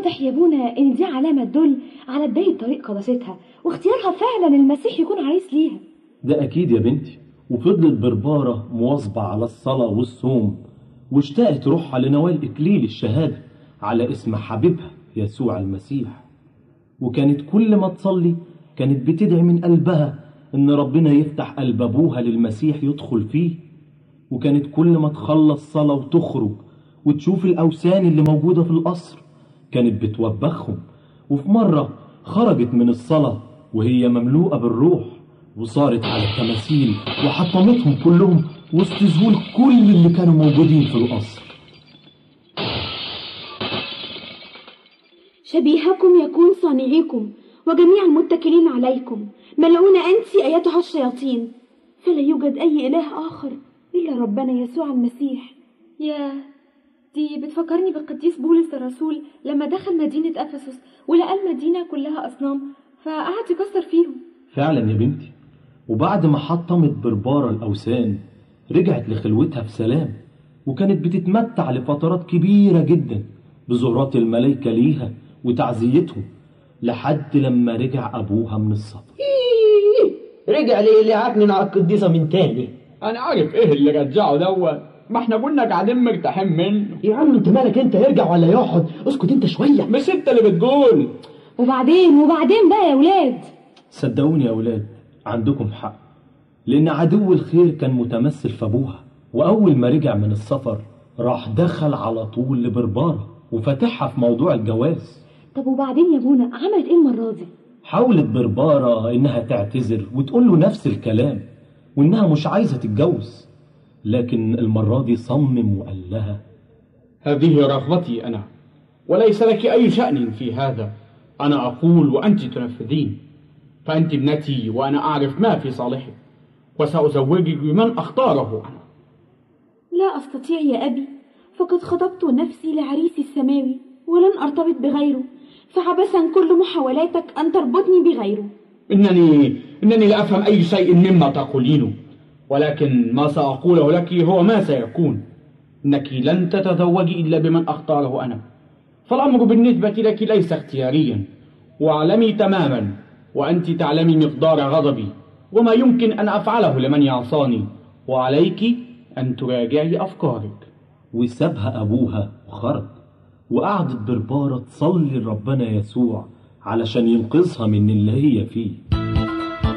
واضح يا بونا ان دي علامة تدل على بداية طريق قداستها واختيارها فعلا المسيح يكون عريس ليها ده أكيد يا بنتي وفضلت بربارة مواظبة على الصلاة والصوم واشتاقت روحها لنوال إكليل الشهادة على اسم حبيبها يسوع المسيح وكانت كل ما تصلي كانت بتدعي من قلبها إن ربنا يفتح قلب أبوها للمسيح يدخل فيه وكانت كل ما تخلص صلاة وتخرج وتشوف الأوثان اللي موجودة في القصر كانت بتوبخهم وفي مرة خرجت من الصلاة وهي مملوءة بالروح وصارت على التماثيل وحطمتهم كلهم وسط ذهول كل اللي كانوا موجودين في القصر شبيهكم يكون صانعيكم وجميع المتكلين عليكم ملعونة أنت أيتها الشياطين فلا يوجد أي إله آخر إلا ربنا يسوع المسيح يا دي بتفكرني بالقديس بولس الرسول لما دخل مدينة أفسس ولقى المدينة كلها أصنام فقعد يكسر فيهم فعلا يا بنتي وبعد ما حطمت بربارة الأوثان رجعت لخلوتها في سلام وكانت بتتمتع لفترات كبيرة جدا بزورات الملايكة ليها وتعزيتهم لحد لما رجع أبوها من السفر رجع ليه اللي عكنن على القديسة من تاني انا عارف ايه اللي رجعه دوت ما احنا كنا قاعدين مرتاحين منه يا عم انت مالك انت يرجع ولا يقعد اسكت انت شوية مش انت اللي بتقول وبعدين وبعدين بقى يا ولاد صدقوني يا أولاد عندكم حق لأن عدو الخير كان متمثل في أبوها وأول ما رجع من السفر راح دخل على طول لبربارة وفتحها في موضوع الجواز طب وبعدين يا بونا عملت ايه المرة دي حاولت بربارة إنها تعتذر وتقول له نفس الكلام وإنها مش عايزة تتجوز لكن المرة دي صمم وقال لها هذه رغبتي انا وليس لك اي شأن في هذا انا اقول وانت تنفذين فانت ابنتي وانا اعرف ما في صالحك وسأزوجك بمن اختاره انا لا أستطيع يا أبي فقد خطبت نفسي لعريسي السماوي ولن أرتبط بغيره فعبثا كل محاولاتك أن تربطني بغيره إنني إنني لا أفهم أي شيء مما تقولينه ولكن ما سأقوله لك هو ما سيكون إنك لن تتزوجي إلا بمن أختاره أنا فالأمر بالنسبة لك ليس اختياريا واعلمي تماما وأنت تعلمي مقدار غضبي وما يمكن أن أفعله لمن يعصاني وعليك أن تراجعي أفكارك وسابها أبوها وخرج وقعدت بربارة تصلي لربنا يسوع علشان ينقذها من اللي هي فيه